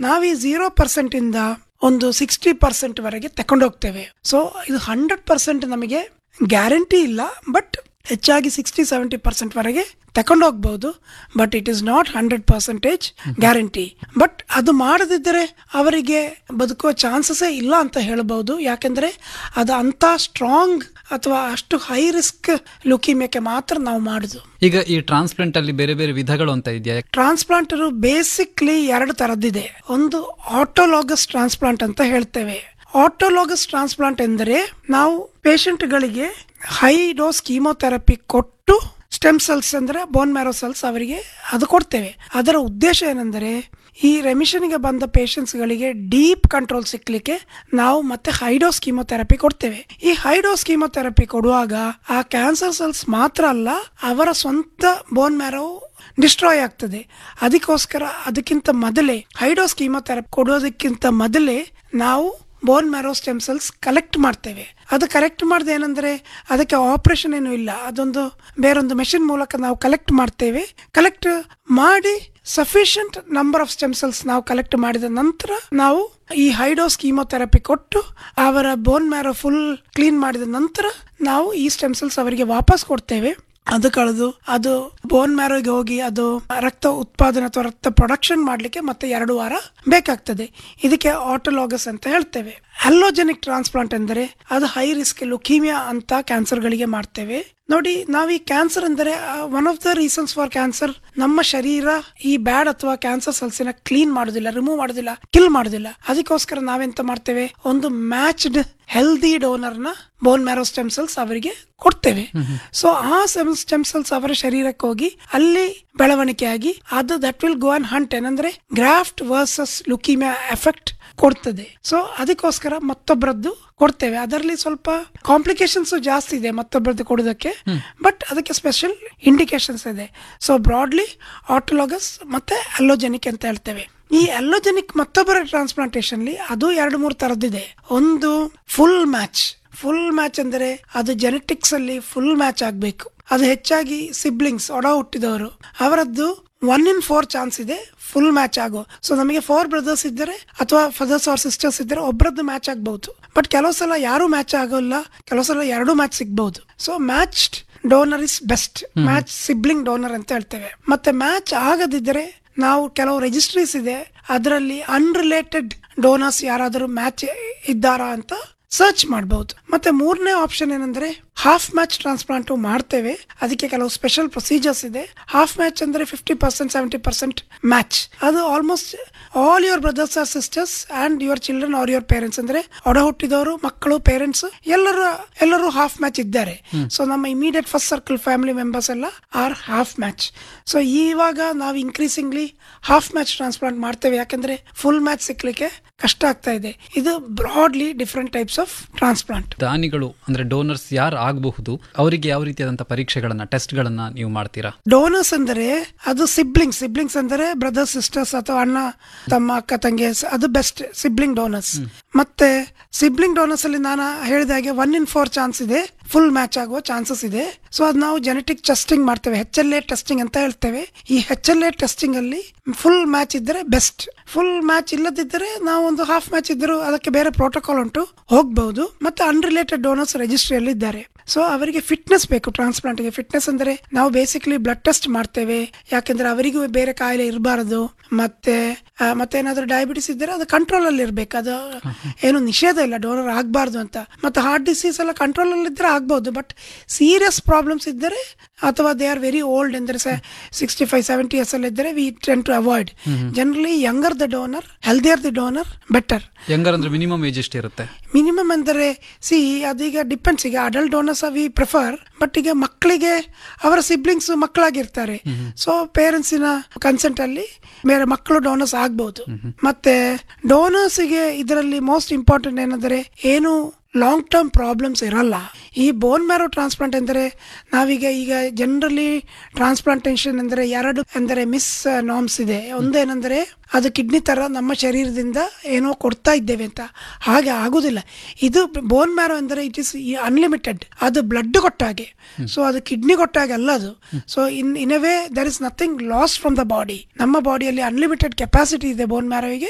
ನಾವು ಈ zero percent ಇಂದ ಒಂದು ಸಿಕ್ಸ್ಟಿ ಪರ್ಸೆಂಟ್ ವರೆಗೆ ತಕೊಂಡೋಗ್ತೇವೆ ಸೊ ಇದು ಹಂಡ್ರೆಡ್ ಪರ್ಸೆಂಟ್ ನಮಗೆ ಗ್ಯಾರಂಟಿ ಇಲ್ಲ ಬಟ್ ಹೆಚ್ಚಾಗಿ ಸಿಕ್ಸ್ಟಿ ಸೆವೆಂಟಿ ಪರ್ಸೆಂಟ್ ವರೆಗೆ ತಕೊಂಡೋಗ್ಬಹುದು but it is not hundred percentage guarantee but ಅದು ಮಾಡದಿದ್ದರೆ ಅವರಿಗೆ ಬದುಕುವ ಚಾನ್ಸಸ್ಸೇ ಇಲ್ಲ ಅಂತ ಹೇಳಬಹುದು ಯಾಕೆಂದ್ರೆ ಅದು ಅಂತ ಸ್ಟ್ರಾಂಗ್ ಅಥವಾ ಅಷ್ಟು ಹೈ ರಿಸ್ಕ್ ಲುಕಿಮಿಯಕ್ಕೆ ಮಾತ್ರ ನಾವು ಮಾಡುದು ಈಗ ಈ ಟ್ರಾನ್ಸ್ಪ್ಲಾಂಟ್ ಅಲ್ಲಿ ಬೇರೆ ಬೇರೆ ವಿಧಗಳು ಅಂತ ಇದೆಯಾ ಟ್ರಾನ್ಸ್ಪ್ಲಾಂಟರು ಬೇಸಿಕ್ಲಿ ಎರಡು ತರದ್ದಿದೆ ಒಂದು ಆಟೋಲಾಗಸ್ ಟ್ರಾನ್ಸ್ಪ್ಲಾಂಟ್ ಅಂತ ಹೇಳ್ತೇವೆ ಆಟೋಲಾಗಸ್ ಟ್ರಾನ್ಸ್ಪ್ಲಾಂಟ್ ಎಂದರೆ ನಾವು ಪೇಷಂಟ್ಗಳಿಗೆ ಹೈ ಡೋಸ್ ಕೀಮೋಥೆರಪಿ ಕೊಟ್ಟು ಸ್ಟೆಮ್ ಸೆಲ್ಸ್ ಅಂದ್ರೆ ಬೋನ್ ಮ್ಯಾರೋ ಸೆಲ್ಸ್ ಅವರಿಗೆ ಅದು ಕೊಡ್ತೇವೆ ಅದರ ಉದ್ದೇಶ ಏನೆಂದರೆ ಈ ರೆಮಿಷನ್ಗೆ ಬಂದ ಗಳಿಗೆ ಡೀಪ್ ಕಂಟ್ರೋಲ್ ಸಿಕ್ಲಿಕ್ಕೆ ನಾವು ಮತ್ತೆ ಹೈಡೋಸ್ ಕೀಮೋಥೆರಪಿ ಕೊಡ್ತೇವೆ ಈ ಹೈಡೋಸ್ ಕೀಮೋಥೆರಪಿ ಕೊಡುವಾಗ ಆ ಕ್ಯಾನ್ಸರ್ ಸೆಲ್ಸ್ ಮಾತ್ರ ಅಲ್ಲ ಅವರ ಸ್ವಂತ ಬೋನ್ ಮ್ಯಾರೋ ಡಿಸ್ಟ್ರಾಯ್ ಆಗ್ತದೆ ಅದಕ್ಕೋಸ್ಕರ ಅದಕ್ಕಿಂತ ಮೊದಲೇ ಹೈಡೋಸ್ ಕೀಮೋಥೆರಪಿ ಕೊಡೋದಕ್ಕಿಂತ ಮೊದಲೇ ನಾವು bone marrow stem cells collect ಮಾಡ್ತೇವೆ ಅದು ಕಲೆಕ್ಟ್ ಮಾಡಿದೆ ಏನಂದ್ರೆ ಅದಕ್ಕೆ ಆಪರೇಷನ್ ಏನು ಇಲ್ಲ ಅದೊಂದು ಬೇರೊಂದು ಮೆಷಿನ್ ಮೂಲಕ ನಾವು ಕಲೆಕ್ಟ್ ಮಾಡ್ತೇವೆ ಕಲೆಕ್ಟ್ ಮಾಡಿ sufficient number of stem cells ನಾವು ಕಲೆಕ್ಟ್ ಮಾಡಿದ ನಂತರ ನಾವು ಈ ಹೈಡೋಸ್ ಕೀಮೋಥೆರಪಿ ಕೊಟ್ಟು ಅವರ ಬೋನ್ ಮ್ಯಾರೋ ಫುಲ್ ಕ್ಲೀನ್ ಮಾಡಿದ ನಂತರ ನಾವು ಈ ಸ್ಟೆಮ್ ಸೆಲ್ಸ್ ಅವರಿಗೆ ವಾಪಸ್ ಕೊಡ್ತೇವೆ ಅದು ಕಳೆದು ಅದು ಬೋನ್ ಮ್ಯಾರೋಗೆ ಹೋಗಿ ಅದು ರಕ್ತ ಉತ್ಪಾದನೆ ಅಥವಾ ರಕ್ತ ಪ್ರೊಡಕ್ಷನ್ ಮಾಡಲಿಕ್ಕೆ ಮತ್ತೆ ಎರಡು ವಾರ ಬೇಕಾಗ್ತದೆ ಇದಕ್ಕೆ ಆಟೋಲಾಗಸ್ ಅಂತ ಹೇಳ್ತೇವೆ ಅಲ್ಲೋಜೆನಿಕ್ ಟ್ರಾನ್ಸ್ಪ್ಲಾಂಟ್ ಎಂದರೆ ಅದು ಹೈ ರಿಸ್ಕ್ ಲುಕೀಮಿಯಾ ಅಂತ ಕ್ಯಾನ್ಸರ್ಗಳಿಗೆ ಮಾಡ್ತೇವೆ ನೋಡಿ ನಾವು ಈ ಕ್ಯಾನ್ಸರ್ ಅಂದರೆ one of the reasons for cancer ನಮ್ಮ ಶರೀರ ಈ ಬ್ಯಾಡ್ ಅಥವಾ ಕ್ಯಾನ್ಸರ್ ಸೆಲ್ಸಿನ ಕ್ಲೀನ್ ಮಾಡೋದಿಲ್ಲ ರಿಮೂವ್ ಮಾಡೋದಿಲ್ಲ ಕಿಲ್ ಮಾಡೋದಿಲ್ಲ ಅದಕ್ಕೋಸ್ಕರ ನಾವೆಂತ ಮಾಡ್ತೇವೆ ಒಂದು ಮ್ಯಾಚ್ಡ್ ಹೆಲ್ದಿ ಡೋನರ್ನ ಬೋನ್ ಮ್ಯಾರೋ ಸ್ಟೆಮ್ ಸೆಲ್ಸ್ ಅವರಿಗೆ ಕೊಡ್ತೇವೆ ಸೊ ಆ ಸ್ಟೆಮ್ ಸೆಲ್ಸ್ ಅವರ ಶರೀರಕ್ಕೆ ಹೋಗಿ ಅಲ್ಲಿ ಬೆಳವಣಿಗೆ ಆಗಿ ಅದು that will go on hunt ಏನಂದ್ರೆ ಗ್ರಾಫ್ಟ್ ವರ್ಸಸ್ ಲುಕಿಮಿಯಾ ಎಫೆಕ್ಟ್ ಕೊಡ್ತದೆ ಸೊ ಅದಕ್ಕೋಸ್ಕರ ಮತ್ತೊಬ್ಬರದ್ದು ಕೊಡ್ತೇವೆ ಅದರಲ್ಲಿ ಸ್ವಲ್ಪ ಕಾಂಪ್ಲಿಕೇಶನ್ಸ್ ಜಾಸ್ತಿ ಇದೆ ಮತ್ತೊಬ್ಬರದ್ದು ಕೊಡೋದಕ್ಕೆ ಬಟ್ ಅದಕ್ಕೆ ಸ್ಪೆಷಲ್ ಇಂಡಿಕೇಶನ್ಸ್ ಇದೆ ಸೊ ಬ್ರಾಡ್ಲಿ ಆಟೋಲಾಗಸ್ ಮತ್ತೆ ಅಲ್ಲೋಜೆನಿಕ್ ಅಂತ ಹೇಳ್ತೇವೆ ಈ ಅಲ್ಲೋಜೆನಿಕ್ ಮತ್ತೊಬ್ಬರ ಟ್ರಾನ್ಸ್ಪ್ಲಾಂಟೇಶನ್ಲಿ ಅದು ಎರಡು ಮೂರು ತರದ್ದಿದೆ ಒಂದು ಫುಲ್ ಮ್ಯಾಚ್ ಫುಲ್ ಮ್ಯಾಚ್ ಅಂದರೆ ಅದು ಜೆನೆಟಿಕ್ಸ್ ಅಲ್ಲಿ ಫುಲ್ ಮ್ಯಾಚ್ ಆಗಬೇಕು ಅದು ಹೆಚ್ಚಾಗಿ ಸಿಬ್ಲಿಂಗ್ಸ್ ಒಡ ಹುಟ್ಟಿದವರು ಅವರದ್ದು ಒನ್ ಇನ್ ಫೋರ್ ಚಾನ್ಸ್ ಇದೆ ಫುಲ್ ಮ್ಯಾಚ್ ಆಗೋ ಸೊ ನಮಗೆ ಫೋರ್ ಬ್ರದರ್ಸ್ ಇದ್ದರೆ ಅಥವಾ ಫಾದರ್ಸ್ ಆರ್ ಸಿಸ್ಟರ್ಸ್ ಇದ್ದರೆ ಒಬ್ಬರದ್ದು ಮ್ಯಾಚ್ ಆಗಬಹುದು ಬಟ್ ಕೆಲವು ಸಲ ಯಾರು ಮ್ಯಾಚ್ ಆಗೋಲ್ಲ ಕೆಲವು ಸಲ ಎರಡು ಮ್ಯಾಚ್ ಸಿಗ್ಬಹುದು so matched donor is best match sibling donor ಅಂತ ಹೇಳ್ತೇವೆ ಮತ್ತೆ ಮ್ಯಾಚ್ ಆಗದಿದ್ದರೆ ನಾವು ಕೆಲವು ರಿಜಿಸ್ಟ್ರೀಸ್ ಇದೆ ಅದರಲ್ಲಿ ಅನ್ರಿಲೇಟೆಡ್ ಡೋನರ್ಸ್ ಯಾರಾದರೂ ಮ್ಯಾಚ್ ಇದ್ದಾರಾ ಅಂತ ಸರ್ಚ್ ಮಾಡಬಹುದು ಮತ್ತೆ ಮೂರನೇ ಆಪ್ಷನ್ ಏನಂದ್ರೆ ಹಾಫ್ ಮ್ಯಾಚ್ ಟ್ರಾನ್ಸ್ಪ್ಲಾಂಟ್ ಮಾಡ್ತೇವೆ ಅದಕ್ಕೆ ಕೆಲವು ಸ್ಪೆಷಲ್ ಪ್ರೊಸೀಜರ್ಸ್ ಇದೆ ಹಾಫ್ ಮ್ಯಾಚ್ ಅಂದ್ರೆ fifty percent seventy percent match ಅದು almost all your brothers or sisters and your children or your parents ಅಂದ್ರೆ ಒಡ ಹುಟ್ಟಿದವರು ಮಕ್ಕಳು ಪೇರೆಂಟ್ಸ್ ಎಲ್ಲರೂ ಎಲ್ಲರೂ ಹಾಫ್ ಮ್ಯಾಚ್ ಇದ್ದಾರೆ ಸೊ ನಮ್ಮ immediate first circle family members ಎಲ್ಲ ಆರ್ ಹಾಫ್ ಮ್ಯಾಚ್ ಸೊ ಇವಾಗ ನಾವು ಇನ್ಕ್ರೀಸಿಂಗ್ಲಿ ಹಾಫ್ ಮ್ಯಾಚ್ ಟ್ರಾನ್ಸ್ಪ್ಲಾಂಟ್ ಮಾಡ್ತೇವೆ ಯಾಕಂದ್ರೆ ಫುಲ್ ಮ್ಯಾಚ್ ಸಿಕ್ಲಿಕ್ಕೆ ಕಷ್ಟ ಆಗ್ತಾ ಇದೆ ಇದು broadly different types of transplant ದಾನಿಗಳು ಅಂದ್ರೆ ಡೋನರ್ಸ್ ಯಾರು ಆಗಬಹುದು ಅವರಿಗೆ ಯಾವ ರೀತಿಯಾದಂತಹ ಪರೀಕ್ಷೆಗಳನ್ನ ಟೆಸ್ಟ್ ಗಳನ್ನ ನೀವು ಮಾಡ್ತೀರಾ ಡೋನರ್ಸ್ ಅಂದರೆ ಅದು ಸಿಬ್ಲಿಂಗ್ಸ್ ಸಿಬ್ಲಿಂಗ್ಸ್ ಅಂದರೆ ಬ್ರದರ್ಸ್ ಸಿಸ್ಟರ್ಸ್ ಅಥವಾ ಅಣ್ಣ ತಮ್ಮ ಅಕ್ಕ ತಂಗಿ ಅದು ಬೆಸ್ಟ್ ಸಿಬ್ಲಿಂಗ್ ಡೋನರ್ಸ್ ಮತ್ತೆ ಸಿಬ್ಲಿಂಗ್ ಡೋನರ್ಸ್ ಅಲ್ಲಿ ನಾನು ಹೇಳಿದ ಹಾಗೆ ಒನ್ ಇನ್ ಫೋರ್ ಚಾನ್ಸ್ ಇದೆ ಫುಲ್ ಮ್ಯಾಚ್ ಆಗುವ ಚಾನ್ಸಸ್ ಇದೆ ಸೊ ಅದು ನಾವು ಜೆನೆಟಿಕ್ ಟೆಸ್ಟಿಂಗ್ ಮಾಡ್ತೇವೆ ಹೆಚ್ ಎಲ್ ಎ ಟೆಸ್ಟಿಂಗ್ ಅಂತ ಹೇಳ್ತೇವೆ ಈ ಹೆಚ್ ಎಲ್ ಎ ಟೆಸ್ಟಿಂಗ್ ಅಲ್ಲಿ ಫುಲ್ ಮ್ಯಾಚ್ ಇದ್ದರೆ ಬೆಸ್ಟ್ ಫುಲ್ ಮ್ಯಾಚ್ ಇಲ್ಲದಿದ್ದರೆ ನಾವು ಒಂದು ಹಾಫ್ ಮ್ಯಾಚ್ ಇದ್ದರೂ ಅದಕ್ಕೆ ಬೇರೆ ಪ್ರೋಟೋಕಾಲ್ ಉಂಟು ಹೋಗಬಹುದು ಮತ್ತೆ ಅನ್ರಿಲೇಟೆಡ್ ಡೋನರ್ಸ್ ರಿಜಿಸ್ಟ್ರಿಯಲ್ಲಿ ಇದ್ದಾರೆ ಸೊ ಅವರಿಗೆ ಫಿಟ್ನೆಸ್ ಬೇಕು ಟ್ರಾನ್ಸ್ಪ್ಲಾಂಟ್ ಗೆ ಫಿಟ್ನೆಸ್ ಅಂದ್ರೆ ನಾವು ಬೇಸಿಕಲಿ ಬ್ಲಡ್ ಟೆಸ್ಟ್ ಮಾಡ್ತೇವೆ ಯಾಕೆಂದ್ರೆ ಅವರಿಗೂ ಬೇರೆ ಕಾಯಿಲೆ ಇರಬಾರದು ಮತ್ತೆ ಆ, ಮತ್ತೆ ಏನಾದ್ರೂ ಡಯಾಬಿಟಿಸ್ ಇದ್ದರೆ ಅದು ಕಂಟ್ರೋಲ್ ಅಲ್ಲಿ ಇರ್ಬೇಕು ಅದು ಏನು ನಿಷೇಧ ಇಲ್ಲ ಡೋನರ್ ಆಗಬಾರ್ದು ಅಂತ ಮತ್ತೆ ಹಾರ್ಟ್ ಡಿಸೀಸ್ ಎಲ್ಲ ಕಂಟ್ರೋಲ್ ಅಲ್ಲಿ ಇದ್ರೆ ಆಗ್ಬಹುದು ಬಟ್ ಸೀರಿಯಸ್ ಪ್ರಾಬ್ಲಮ್ಸ್ ಇದ್ದರೆ ಅಥವಾ ದೇ ಆರ್ ವೆರಿ ಓಲ್ಡ್ ಅಂದರೆ ಸಿಕ್ಸ್ಟಿ ಫೈವ್ ಸೆವೆಂಟಿ ಇಯರ್ಸ್ ಅಲ್ಲಿ ಇದ್ದರೆ we tend to avoid generally younger the donor healthier the donor better ಹೆಂಗಾರ ಅಂದ್ರೆ ಮಿನಿಮಮ್ ಏಜ್ ಎಷ್ಟಿರುತ್ತೆ ಮಿನಿಮಮ್ ಅಂದರೆ ಸಿ ಅದೀಗ ಡಿಪೆಂಡ್ಸ್ ಈಗ adult donors we prefer but ಈಗ ಮಕ್ಕಳಿಗೆ ಅವರ ಸಿಬ್ಲಿಂಗ್ಸ್ ಮಕ್ಕಳಾಗಿರ್ತಾರೆ ಸೊ ಪೇರೆಂಟ್ಸಿನ ಕನ್ಸೆಂಟ್ ಅಲ್ಲಿ ಬೇರೆ ಮಕ್ಕಳು ಡೋನರ್ಸ್ ಆಗ್ಬಹುದು ಮತ್ತೆ ಡೋನರ್ಸ್ಗೆ ಇದರಲ್ಲಿ ಮೋಸ್ಟ್ ಇಂಪಾರ್ಟೆಂಟ್ ಏನಂದ್ರೆ ಏನು ಲಾಂಗ್ ಟರ್ಮ್ ಪ್ರಾಬ್ಲಮ್ಸ್ ಇರಲ್ಲ ಈ ಬೋನ್ ಮ್ಯಾರೋ ಟ್ರಾನ್ಸ್ಪ್ಲಾಂಟ್ ಎಂದರೆ ನಾವೀಗ ಈಗ ಜನರಲಿ ಟ್ರಾನ್ಸ್ಪ್ಲಾಂಟೇಷನ್ ಅಂದರೆ ಎರಡು ಅಂದರೆ ಮಿಸ್ ನಾಮ್ಸ್ ಇದೆ ಒಂದೇನೆಂದರೆ ಅದು ಕಿಡ್ನಿ ತರ ನಮ್ಮ ಶರೀರದಿಂದ ಏನೋ ಕೊಡ್ತಾ ಇದ್ದೇವೆ ಅಂತ ಹಾಗೆ ಆಗುದಿಲ್ಲ ಇದು ಬೋನ್ ಮ್ಯಾರೋ ಅಂದರೆ ಇಟ್ ಇಸ್ ಅನ್ಲಿಮಿಟೆಡ್ ಅದು ಬ್ಲಡ್ ಕೊಟ್ಟಾಗೆ ಸೊ ಅದು ಕಿಡ್ನಿ ಕೊಟ್ಟಾಗೆ ಅಲ್ಲ ಅದು so in in a way there is nothing loss from the body ನಮ್ಮ ಬಾಡಿಯಲ್ಲಿ ಅನ್ಲಿಮಿಟೆಡ್ ಕೆಪಾಸಿಟಿ ಇದೆ ಬೋನ್ ಮ್ಯಾರೋಗೆ